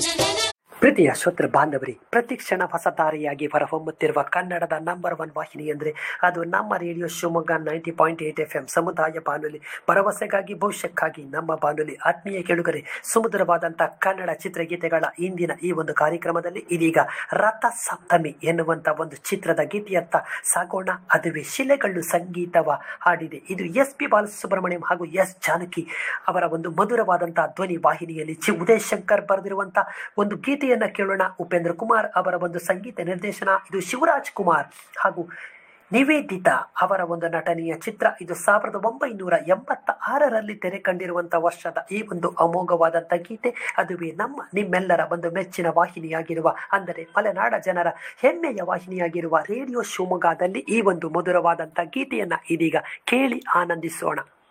ಪ್ರೀತಿಯ ಶ್ರೋತೃ ಬಾಂಧವರಿ ಪ್ರತಿ ಕ್ಷಣ ಹೊಸ ದಾರಿಯಾಗಿ ಹೊರಹೊಮ್ಮುತ್ತಿರುವ ಕನ್ನಡದ ನಂಬರ್ ಒನ್ ವಾಹಿನಿ ಅಂದರೆ ಅದು ನಮ್ಮ radio Shivamogga ninety point eight F M ಸಮುದಾಯ ಬಾನುಲಿ ಭರವಸೆಗಾಗಿ ಭವಿಷ್ಯಕ್ಕಾಗಿ ನಮ್ಮ ಬಾನುಲಿ ಆತ್ಮೀಯ ಕೆಳುಗರೆ ಸುಮಧುರವಾದಂಥ ಕನ್ನಡ ಚಿತ್ರಗೀತೆಗಳ ಇಂದಿನ ಈ ಒಂದು ಕಾರ್ಯಕ್ರಮದಲ್ಲಿ ಇದೀಗ ರಥ ಸಪ್ತಮಿ ಎನ್ನುವಂಥ ಒಂದು ಚಿತ್ರದ ಗೀತೆಯತ್ತ ಸಾಗೋಣ ಅದುವೇ ಶಿಲೆಗಳು ಸಂಗೀತವ ಹಾಡಿದೆ ಇದು ಎಸ್ ಪಿ ಬಾಲಸುಬ್ರಹ್ಮಣ್ಯಂ ಹಾಗೂ ಎಸ್ ಜಾನಕಿ ಅವರ ಒಂದು ಮಧುರವಾದಂತಹ ಧ್ವನಿ ವಾಹಿನಿಯಲ್ಲಿ ಚಿ ಉದಯ್ ಶಂಕರ್ ಬರೆದಿರುವಂತಹ ಒಂದು ಗೀತೆಯನ್ನ ಕೇಳೋಣ ಉಪೇಂದ್ರ ಕುಮಾರ್ ಅವರ ಒಂದು ಸಂಗೀತ ನಿರ್ದೇಶನ ಇದು ಶಿವರಾಜ್ ಕುಮಾರ್ ಹಾಗೂ ನಿವೇದಿತಾ ಅವರ ಒಂದು ನಟನೆಯ ಚಿತ್ರ ಇದು ಸಾವಿರದ ಒಂಬೈನೂರ ಎಂಬತ್ತ ಆರರಲ್ಲಿ ತೆರೆ ಕಂಡಿರುವಂತಹ ವರ್ಷದ ಈ ಒಂದು ಅಮೋಘವಾದಂಥ ಗೀತೆ ಅದುವೇ ನಮ್ಮ ನಿಮ್ಮೆಲ್ಲರ ಒಂದು ಮೆಚ್ಚಿನ ವಾಹಿನಿಯಾಗಿರುವ ಅಂದರೆ ಮಲೆನಾಡ ಜನರ ಹೆಮ್ಮೆಯ ವಾಹಿನಿಯಾಗಿರುವ ರೇಡಿಯೋ ಶಿವಮೊಗ್ಗದಲ್ಲಿ ಈ ಒಂದು ಮಧುರವಾದಂಥ ಗೀತೆಯನ್ನ ಇದೀಗ ಕೇಳಿ ಆನಂದಿಸೋಣ